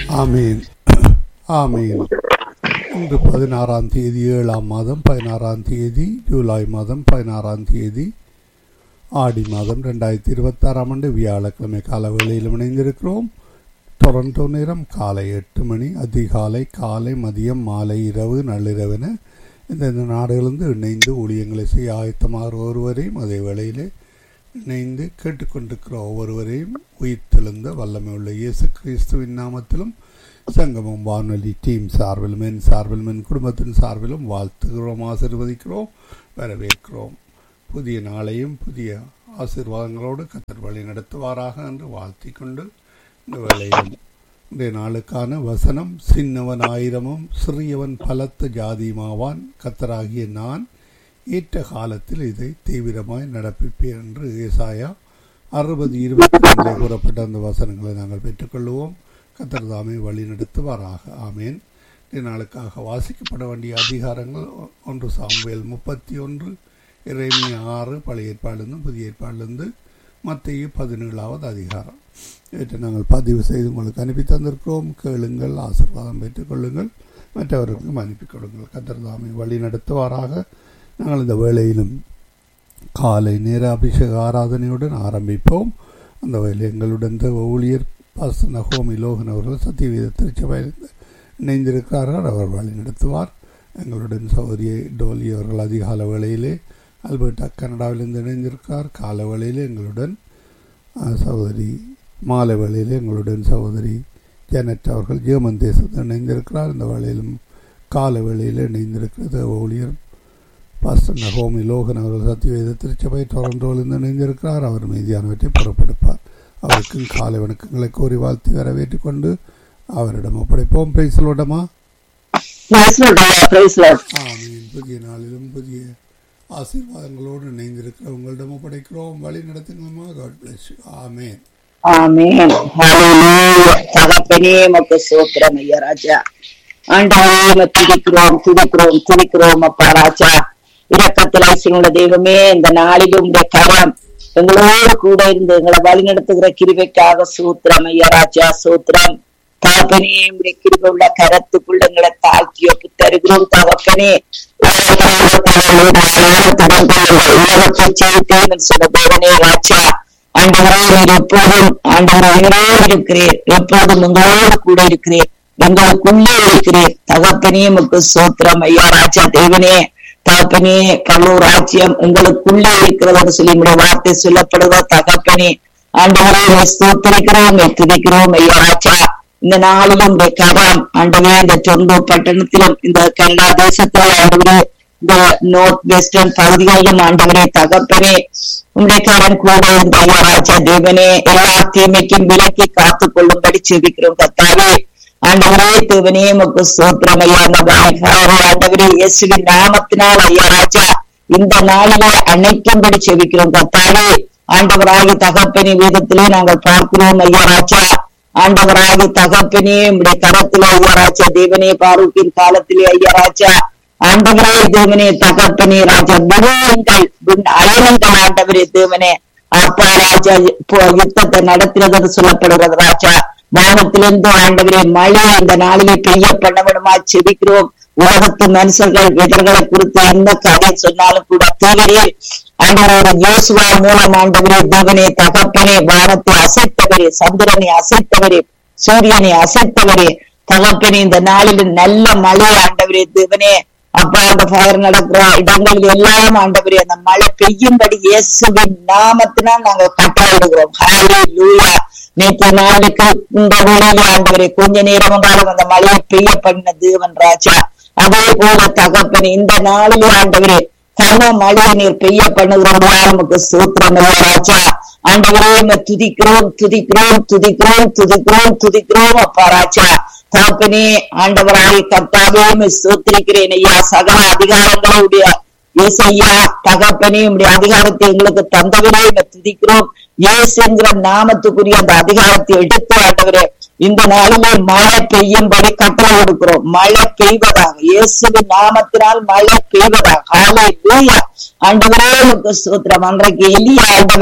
ஆமீன் ஆமீன் இன்று பதினாறாம் தேதி ஏழாம் மாதம் பதினாறாம் தேதி ஜூலை மாதம் பதினாறாம் தேதி ஆடி மாதம் ரெண்டாயிரத்தி இருபத்தாறாம் ஆண்டு வியாழக்கிழமை கால வேளையில் இணைந்திருக்கிறோம் டொரண்டோ நேரம் காலை எட்டு மணி அதிகாலை காலை மதியம் மாலை இரவு நள்ளிரவென இந்தந்த நாடுகளிலிருந்து இணைந்து ஊழியங்களை செய்ய ஆயத்தமாக ஒருவரையும் அதே வேளையிலே இணைந்து கேட்டுக்கொண்டிருக்கிற ஒவ்வொருவரையும் உயிர்த்தெழுந்த வல்லமை உள்ள இயேசு கிறிஸ்துவின் நாமத்திலும் சங்கமம் வானொலி டீம் சார்பிலும் என் சார்பிலும் என் குடும்பத்தின் சார்பிலும் வாழ்த்துகிறோம் ஆசிர்வதிக்கிறோம் வரவேற்கிறோம் புதிய நாளையும் புதிய ஆசீர்வாதங்களோடு கத்தர் வழி நடத்துவாராக என்று வாழ்த்தி கொண்டு இந்த வேளையிலும் இன்றைய நாளுக்கான வசனம் சின்னவன் ஆயிரமும் சிறியவன் பலத்த ஜாதியுமாவான் கத்தராகிய நான் ஏற்ற காலத்தில் இதை தீவிரமாய் நடப்பிப்பேன் என்று ஏசாயா அறுபது இருபத்தி ரெண்டில் கூறப்பட்ட அந்த வசனங்களை நாங்கள் பெற்றுக்கொள்வோம் கத்தர் தாமே வழி நடத்துவாராக ஆமேன் இந்த நாளுக்காக வாசிக்கப்பட வேண்டிய அதிகாரங்கள் ஒன்று சாம்புவேல் முப்பத்தி ஒன்று இறைமை ஆறு பழைய ஏற்பாடிலிருந்து புதிய ஏற்பாடிலிருந்து மத்திய பதினேழாவது அதிகாரம் இவற்றை நாங்கள் பதிவு செய்து உங்களுக்கு அனுப்பி தந்திருக்கிறோம் கேளுங்கள் ஆசிர்வாதம் பெற்றுக்கொள்ளுங்கள் மற்றவர்களுக்கும் அனுப்பி கொடுங்கள் கத்தர் தாமே வழி நடத்துவாராக நாங்கள் இந்த வேளையிலும் காலை நேர அபிஷேக ஆராதனையுடன் ஆரம்பிப்போம் அந்த வேலை எங்களுடன் ஊழியர் பாச நகோமி லோகன் அவர்கள் சத்தியவீத திருச்சபையில் இணைந்திருக்கிறார்கள் அவர் வழி நடத்துவார் எங்களுடன் சௌரிய டோலி அவர்கள் அதிகால வேளையிலே அல்பர்டா கனடாவிலிருந்து இணைந்திருக்கிறார் கால வேளையிலே எங்களுடன் சகோதரி மாலை வேளையிலே எங்களுடன் சகோதரி ஜெனட் அவர்கள் ஜெர்மன் தேசத்தில் இணைந்திருக்கிறார் இந்த வேளையிலும் கால வேளையில் இணைந்திருக்கிறது ஊழியர் பாஸ்டர் நகோமி லோகன் அவர்கள் சத்தியவேத திருச்சபை டொரண்டோவிலிருந்து இணைந்திருக்கிறார் அவர் மீதியானவற்றை புறப்படுப்பார் அவருக்கும் காலை வணக்கங்களை கோரி வாழ்த்தி வரவேற்றுக் கொண்டு அவரிடம் ஒப்படைப்போம் பிரைசலோடமா ஆமீன் புதிய நாளிலும் புதிய ஆசீர்வாதங்களோடு இணைந்திருக்கிற உங்களிடம் ஒப்படைக்கிறோம் வழி நடத்துங்கம்மா காட் பிளஸ் ஆமேன் ஆமேன் தகப்பனே மக்கு சோத்திரம் ஐயா ராஜா ஆண்டவரே துதிக்கிறோம் துதிக்கிறோம் துதிக்கிறோம் அப்பா ராஜா இரக்கத்தில் ஐசியங்கள தெய்வமே இந்த நாளிலும் உடைய கரம் எங்களோடு கூட இருந்து எங்களை வழி நடத்துகிற கிருபைக்காக சூத்திரம் ஐயா ராஜா சூத்திரம் தகப்பனே உடைய கிருபை உள்ள கரத்துக்குள்ள எங்களை தாக்கி ஒப்பு தருகிறோம் தகப்பனே உலகத்தை செய்தேன் சொன்ன தேவனே ராஜா ஆண்டவரே நீர் எப்போதும் ஆண்டவர் உயிரோடு இருக்கிறீர் எப்போதும் உங்களோடு கூட இருக்கிறீர் எங்களுக்குள்ளே இருக்கிறீர் தகப்பனே முக்கு சோத்திரம் ஐயா ராஜா தேவனே தகப்பனே கல்லூர் ராஜ்யம் எங்களுக்குள்ளே இருக்கிறது சொல்லி உடைய வார்த்தை சொல்லப்படுவ தகப்பனே ஆண்டவரே ஸ்தோத்திரிக்கிறோம் துதிக்கிறோம் ஐயா ராஜா இந்த நாளிலும் இந்த கரம் ஆண்டவே இந்த சொந்த பட்டணத்திலும் இந்த கனடா தேசத்தில் ஆண்டவரே இந்த நார்த் வெஸ்டர்ன் பகுதிகளிலும் ஆண்டவரே தகப்பனே உங்களுடைய கடன் கூட இருந்த ஐயா ராஜா தேவனே எல்லா தீமைக்கும் விலக்கி காத்துக் கொள்ளும்படி செபிக்கிறோம் கத்தாவே ஆண்டவரே தேவனே முக்கு சோத்திரம் ஐயா ஆண்டவரே இயேசுவின் நாமத்தினால் ஐயா ராஜா இந்த நாளிலே அணைக்கும்படி செவிக்கிறோம் கத்தாவே ஆண்டவராகி தகப்பனி வேதத்திலே நாங்கள் பார்க்கிறோம் ஐயா ராஜா ஆண்டவராகி தகப்பனே உடைய கரத்திலே ஐயா ராஜா தேவனே பாரூக்கின் காலத்திலே ஐயா ராஜா ஆண்டவரே தேவனே தகப்பனே ராஜா விரும்புங்கள் அயனங்கள் ஆண்டவரே தேவனே அப்பா ராஜா யுத்தத்தை நடத்தினது சொல்லப்படுகிறது ராஜா வானத்திலிருந்து ஆண்டவரே மழை இந்த நாளிலே பெய்ய பண்ண விடுமா செபிக்கிறோம் உலகத்து மனுஷர்கள் எதிர்களை குறித்து எந்த கதை சொன்னாலும் கூட தேவரே ஆண்டவரோட யோசுவா மூலம் ஆண்டவரே தேவனே தகப்பனே வானத்தை அசைத்தவரே சந்திரனை அசைத்தவரே சூரியனை அசைத்தவரே தகப்பனே இந்த நாளில் நல்ல மழை ஆண்டவரே தேவனே அப்பா அந்த ஃபயர் நடக்கிற இடங்களில் எல்லாம் ஆண்டவரே அந்த மழை பெய்யும்படி இயேசுவின் நாமத்தினால் நாங்க கட்டளையிடுகிறோம் ஹாலே லூயா நேற்று நாளுக்கு இந்த வேளையில ஆண்டவரே கொஞ்ச நேரம் என்றாலும் அந்த மழையை பெய்ய பண்ண தேவன் ராஜா அதே போல தகப்பன் இந்த நாளிலே ஆண்டவரே கன மழையை நீர் பெய்ய பண்ணுகிறோம் நமக்கு சூத்திரம் ராஜா ஆண்டவரே துதிக்கிறோம் துதிக்கிறோம் துதிக்கிறோம் துதிக்கிறோம் துதிக்கிறோம் அப்பா ராஜா தகப்பனே ஆண்டவராய் கர்த்தாவே சோத்திருக்கிறேன் ஐயா சகல அதிகாரங்களுடைய ஏசையா தகப்பனே உடைய அதிகாரத்தை எங்களுக்கு தந்தவரே துதிக்கிறோம் இயேசுங்கிற நாமத்துக்குரிய அந்த அதிகாரத்தை எடுத்து ஆண்டவரே இந்த நாளிலே மழை பெய்யும்படி கட்டளை கொடுக்கிறோம் மழை பெய்வதாக இயேசுவின் நாமத்தினால் மழை பெய்வதாக ஆலை லூயா ஆண்டவரே உங்க சூத்திரம் அன்றைக்கு எலியா ஆண்டவரே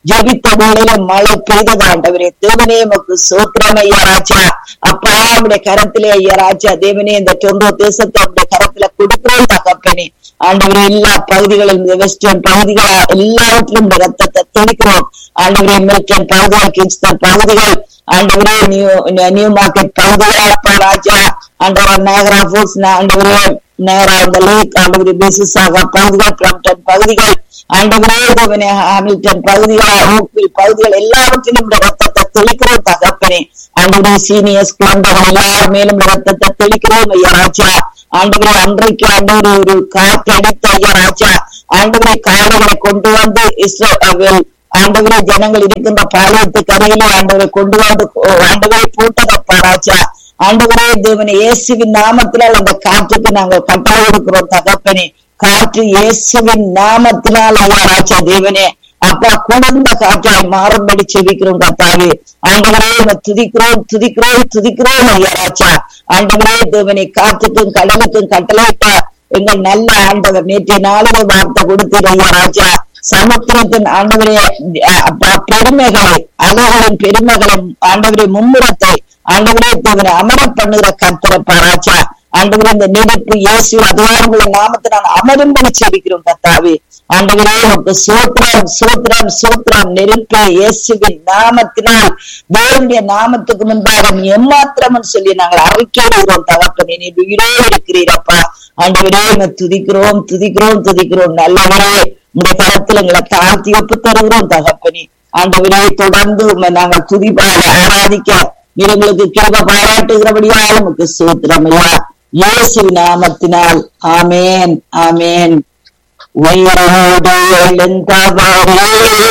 ஜெபித்த வேளையில மழை பெய்தது ஆண்டவரே தேவனே உமக்கு சோத்திரம் ஐயா ராஜா அப்பா உடைய கரத்திலே ஐயா ராஜா தேவனே இந்த டொண்டோ தேசத்தை உடைய கரத்துல கொடுக்கிறோம் தகப்பனே ஆண்டவரே எல்லா பகுதிகளும் இந்த வெஸ்டர்ன் பகுதிகளா எல்லாவற்றிலும் இந்த ரத்தத்தை தெளிக்கிறோம் ஆண்டவரே மில்டன் பகுதிகள் கிங்ஸ்டன் பகுதிகள் ஆண்டவரே நியூ நியூ மார்க்கெட் பகுதிகளா அப்பா ராஜா ஆண்டவர் நகரா ஃபோர்ஸ் ஆண்டவரே நேரா இந்த லேக் ஆண்டவரே பிசிசாக பகுதிகள் பிரம்டன் பகுதிகள் ஆண்டவரே தேவனே ஹாமில்டன் பகுதிகள் ஓக்வில் பகுதிகள் எல்லாவற்றிலும் இந்த ரத்தத்தை தெளிக்கிறோம் தகப்பனே ஆண்டவரே சீனியர்ஸ் குழந்தைகள் எல்லார் மேலும் இந்த ரத்தத்தை தெளிக்கிறோம் ஐயா ராஜா ஆண்டவரே அன்றைக்கு ஆண்டவரே ஒரு காற்றடித்த ஐயா ராஜா ஆண்டவரை காலைகளை கொண்டு வந்து இஸ்ரேல் ஆண்டவரே ஜனங்கள் இருக்கின்ற பாளையத்து கரையிலே ஆண்டவரை கொண்டு வந்து ஆண்டவரை போட்டதப்பா ராஜா ஆண்டவரே தேவனே இயேசுவின் நாமத்தினால் அந்த காற்றுக்கு நாங்கள் கட்டளை கொடுக்கிறோம் தகப்பனே காற்று இயேசுவின் நாமத்தினால் ஐயா ராஜா தேவனே அப்பா குழந்த காற்றாய் மாறும்படி செபிக்கிறோம் கத்தாவே ஆண்டவரே உம்மை துதிக்கிறோம் துதிக்கிறோம் துதிக்கிறோம் ஐயா ராஜா ஆண்டவரே தேவனை காற்றுக்கும் கடலுக்கும் கட்டளையிட்ட எங்கள் நல்ல ஆண்டவர் நேற்றைய நாளிலே வார்த்தை கொடுத்தீர் ஐயா ராஜா சமுத்திரத்தின் ஆண்டவரே அஹ், அப்பா, பெருமைகளை அலைகளின் பெருமைகளும் ஆண்டவரே மும்முரத்தை ஆண்டவரே தேவனை அமர பண்ணுகிற கர்த்தரப்பா ராஜா ஆண்டவரே இந்த நெருப்பு இயேசு அதிகாரங்கள நாமத்தை நாங்கள் அமரும்படி செபிக்கிறோம் கத்தாவே ஆண்டவரே உமக்கு சோத்திரம் சோத்திரம் சோத்திரம் நெருப்பே இயேசுவின் நாமத்தினால் தேவனுடைய நாமத்துக்கு முன்பாக நீ எம்மாத்திரம் சொல்லி நாங்கள் அறிக்கையிடுகிறோம் தகப்பனே நீ உயிரோடு இருக்கிறீரப்பா ஆண்டவரே உம்மை துதிக்கிறோம் துதிக்கிறோம் துதிக்கிறோம் நல்லவரே உங்களுடைய கரத்தில் எங்களை தாழ்த்தி ஒப்பு தருகிறோம் தகப்பனே ஆண்டவரே தொடர்ந்து உம்மை நாங்கள் துதிப்பாக ஆராதிக்க நீர் எங்களுக்கு கிருப பாராட்டுகிறபடியால் உமக்கு சோத்திரமையா இயேசு நாமத்தினால் ஆமேன் ஆமேன் உயிரோடு எழுந்தவரே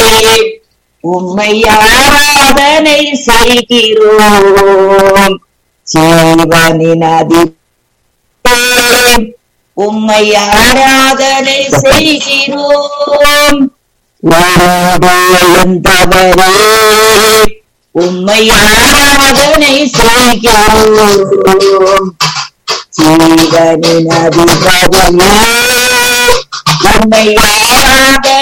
உம்மை ஆராதனை செய்கிறோம் ஜீவனின் அதிபே உம்மை ஆராதனை செய்கிறோம் உயிரோடு எழுந்தவரே உம்மை ஆராதனை செய்கிறோம் ஜீவனின் அதிபதியே உம்மை ஆராதனை